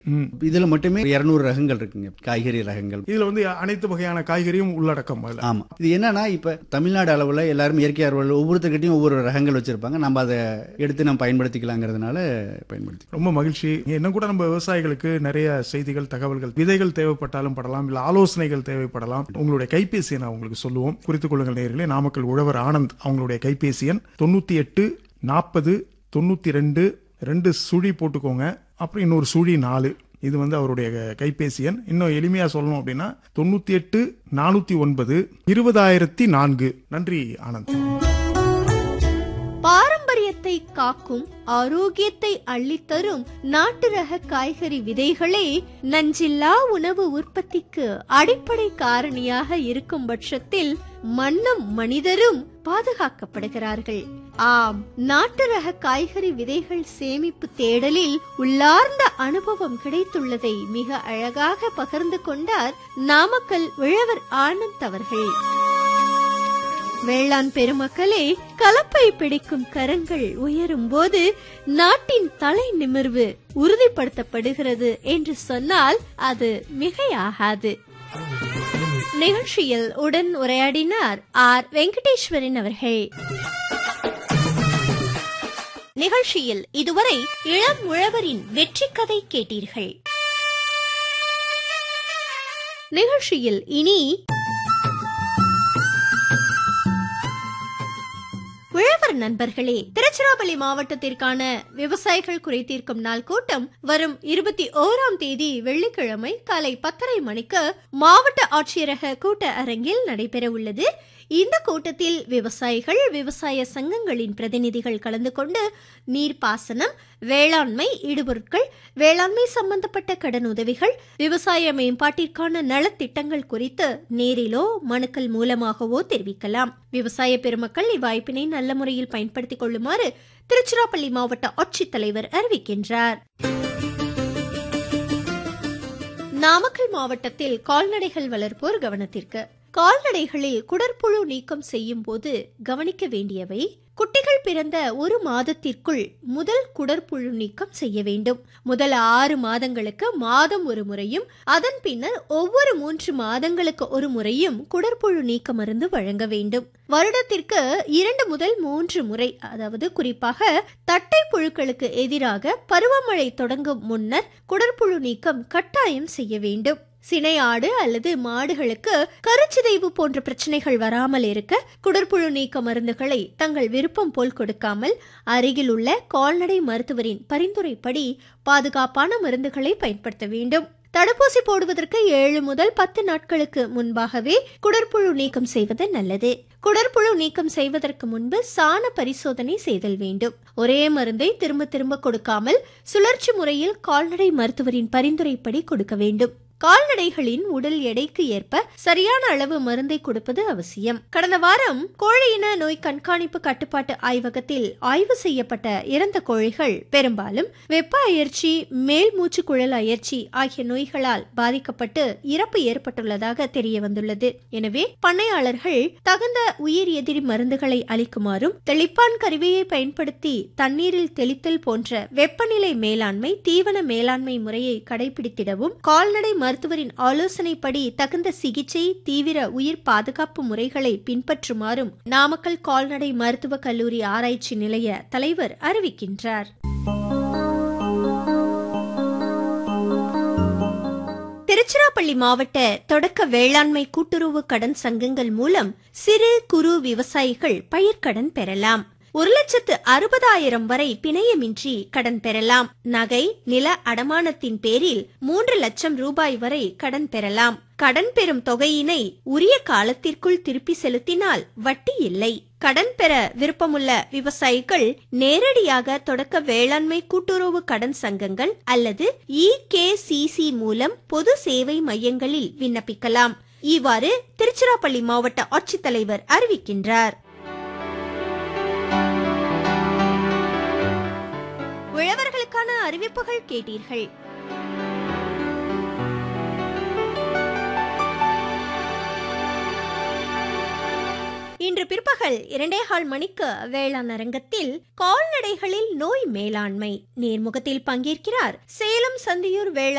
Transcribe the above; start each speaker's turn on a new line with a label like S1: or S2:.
S1: ம்.
S2: இதுல மட்டுமே இருநூறு ரகங்கள் இருக்குங்க காய்கறி ரகங்கள்
S1: இதுல வந்து அனைத்து வகையான காய்கறியும் உள்ளடக்கம் அதுல
S2: ஆமா இது என்னன்னா இப்ப தமிழ்நாடு அளவுல எல்லாரும் இயற்கை அறுவல் ஒவ்வொருத்தர்கிட்டயும் ஒவ்வொரு ரகங்கள் வச்சிருப்பாங்க நம்ம அதை எடுத்து நம்ம பயன்படுத்திக்கலாங்கிறதுனால பயன்படுத்தி
S1: ரொம்ப மகிழ்ச்சி இன்னும் கூட நம்ம விவசாயிகளுக்கு நிறைய செய்திகள் தகவல்கள் விதைகள் தேவைப்பட்டாலும் படலாம் இல்ல ஆலோசனைகள் தேவைப்படலாம் உங்களுடைய கைபேசி எண் உங்களுக்கு சொல்லுவோம் குறித்துக் கொள்ளுங்கள் நேயர்களே நாமக்கல் உழவர் ஆனந்த் அவங்களுடைய கைபேசி எண் தொண்ணூத்தி எட்டு நாற்பது தொண்ணூத்தி ரெண்டு ரெண்டு சுழி போட்டுக்கோங்க அப்புறம் இன்னொரு சுழி நாலு இது வந்து அவருடைய கைபேசி எண் இன்னும் எளிமையா சொல்லணும் அப்படின்னா தொண்ணூத்தி எட்டு நானூத்தி ஒன்பது இருபதாயிரத்தி நான்கு நன்றி ஆனந்த்
S3: பாரம்பரியத்தை காக்கும் ஆரோக்கியத்தை அள்ளித்தரும் நாட்டு ரக காய்கறி விதைகளே நஞ்சில்லா உணவு உற்பத்திக்கு அடிப்படை காரணியாக இருக்கும் பட்சத்தில் மண்ணும் மனிதரும் பாதுகாக்கப்படுகிறார்கள் ஆம் நாட்டு ரக காய்கறி விதைகள் சேமிப்பு தேடலில் உள்ளார்ந்த அனுபவம் கிடைத்துள்ளதை மிக அழகாக பகிர்ந்து கொண்டார் நாமக்கல் உழவர் ஆனந்த் அவர்கள் வேளாண் பெருமக்களே கலப்பை பிடிக்கும் கரங்கள் உயரும் போது நாட்டின் தலை நிமிர்வு உறுதிப்படுத்தப்படுகிறது என்று சொன்னால் அது மிகையாகாது நிகழ்ச்சியில் உடன் உரையாடினார் ஆர் வெங்கடேஸ்வரன் அவர்கள் நிகழ்ச்சியில் இதுவரை இளம் உழவரின் வெற்றி கதை கேட்டீர்கள் நிகழ்ச்சியில் இனி உழவர் நண்பர்களே திருச்சிராப்பள்ளி மாவட்டத்திற்கான விவசாயிகள் குறை தீர்க்கும் நாள் கூட்டம் வரும் இருபத்தி ஓராம் தேதி வெள்ளிக்கிழமை காலை பத்தரை மணிக்கு மாவட்ட ஆட்சியரக கூட்ட அரங்கில் நடைபெற உள்ளது இந்த கூட்டத்தில் விவசாயிகள் விவசாய சங்கங்களின் பிரதிநிதிகள் கலந்து கொண்டு நீர்ப்பாசனம் வேளாண்மை இடுபொருட்கள் வேளாண்மை சம்பந்தப்பட்ட கடன் உதவிகள் விவசாய மேம்பாட்டிற்கான நலத்திட்டங்கள் குறித்து நேரிலோ மனுக்கள் மூலமாகவோ தெரிவிக்கலாம் விவசாய பெருமக்கள் இவ்வாய்ப்பினை நல்ல முறையில் பயன்படுத்திக் கொள்ளுமாறு திருச்சிராப்பள்ளி மாவட்ட ஆட்சித்தலைவர் அறிவிக்கின்றார் நாமக்கல் மாவட்டத்தில் கால்நடைகள் வளர்ப்போர் கவனத்திற்கு கால்நடைகளில் குடற்புழு நீக்கம் செய்யும் போது கவனிக்க வேண்டியவை குட்டிகள் பிறந்த ஒரு மாதத்திற்குள் முதல் குடற்புழு நீக்கம் செய்ய வேண்டும் முதல் ஆறு மாதங்களுக்கு மாதம் ஒரு முறையும் அதன் பின்னர் ஒவ்வொரு மூன்று மாதங்களுக்கு ஒரு முறையும் குடற்புழு நீக்க மருந்து வழங்க வேண்டும் வருடத்திற்கு இரண்டு முதல் மூன்று முறை அதாவது குறிப்பாக தட்டை புழுக்களுக்கு எதிராக பருவமழை தொடங்கும் முன்னர் குடற்புழு நீக்கம் கட்டாயம் செய்ய வேண்டும் சினை ஆடு அல்லது மாடுகளுக்கு கருச்சிதைவு போன்ற பிரச்சனைகள் வராமல் இருக்க குடற்புழு நீக்க மருந்துகளை தங்கள் விருப்பம் போல் கொடுக்காமல் அருகில் உள்ள கால்நடை மருத்துவரின் பரிந்துரைப்படி பாதுகாப்பான மருந்துகளை பயன்படுத்த வேண்டும் தடுப்பூசி போடுவதற்கு ஏழு முதல் பத்து நாட்களுக்கு முன்பாகவே குடற்புழு நீக்கம் செய்வது நல்லது குடற்புழு நீக்கம் செய்வதற்கு முன்பு சாண பரிசோதனை செய்தல் வேண்டும் ஒரே மருந்தை திரும்ப திரும்ப கொடுக்காமல் சுழற்சி முறையில் கால்நடை மருத்துவரின் பரிந்துரைப்படி கொடுக்க வேண்டும் கால்நடைகளின் உடல் எடைக்கு ஏற்ப சரியான அளவு மருந்தை கொடுப்பது அவசியம் கடந்த வாரம் கோழியின நோய் கண்காணிப்பு கட்டுப்பாட்டு ஆய்வகத்தில் ஆய்வு செய்யப்பட்ட இறந்த கோழிகள் பெரும்பாலும் வெப்ப அயற்சி மேல் மூச்சு குழல் அயற்சி ஆகிய நோய்களால் பாதிக்கப்பட்டு இறப்பு ஏற்பட்டுள்ளதாக தெரிய வந்துள்ளது எனவே பண்ணையாளர்கள் தகுந்த உயிர் எதிரி மருந்துகளை அளிக்குமாறும் தெளிப்பான் கருவியை பயன்படுத்தி தண்ணீரில் தெளித்தல் போன்ற வெப்பநிலை மேலாண்மை தீவன மேலாண்மை முறையை கடைபிடித்திடவும் கால்நடை மருத்துவரின் ஆலோசனைப்படி தகுந்த சிகிச்சை தீவிர உயிர் பாதுகாப்பு முறைகளை பின்பற்றுமாறும் நாமக்கல் கால்நடை மருத்துவக் கல்லூரி ஆராய்ச்சி நிலைய தலைவர் அறிவிக்கின்றார் திருச்சிராப்பள்ளி மாவட்ட தொடக்க வேளாண்மை கூட்டுறவு கடன் சங்கங்கள் மூலம் சிறு குறு விவசாயிகள் பயிர்க்கடன் பெறலாம் ஒரு லட்சத்து அறுபதாயிரம் வரை பிணையமின்றி கடன் பெறலாம் நகை நில அடமானத்தின் பேரில் மூன்று லட்சம் ரூபாய் வரை கடன் பெறலாம் கடன் பெறும் தொகையினை உரிய காலத்திற்குள் திருப்பி செலுத்தினால் வட்டி இல்லை கடன் பெற விருப்பமுள்ள விவசாயிகள் நேரடியாக தொடக்க வேளாண்மை கூட்டுறவு கடன் சங்கங்கள் அல்லது இ மூலம் பொது சேவை மையங்களில் விண்ணப்பிக்கலாம் இவ்வாறு திருச்சிராப்பள்ளி மாவட்ட ஆட்சித்தலைவர் அறிவிக்கின்றார் உழவர்களுக்கான அறிவிப்புகள் கேட்டீர்கள் இன்று இன்று பிற்பகல் இரண்டே கால் மணிக்கு வேளாண் அரங்கத்தில் கால்நடைகளில் நோய் மேலாண்மை நேர்முகத்தில் பங்கேற்கிறார் சேலம் சந்தியூர் வேளாண்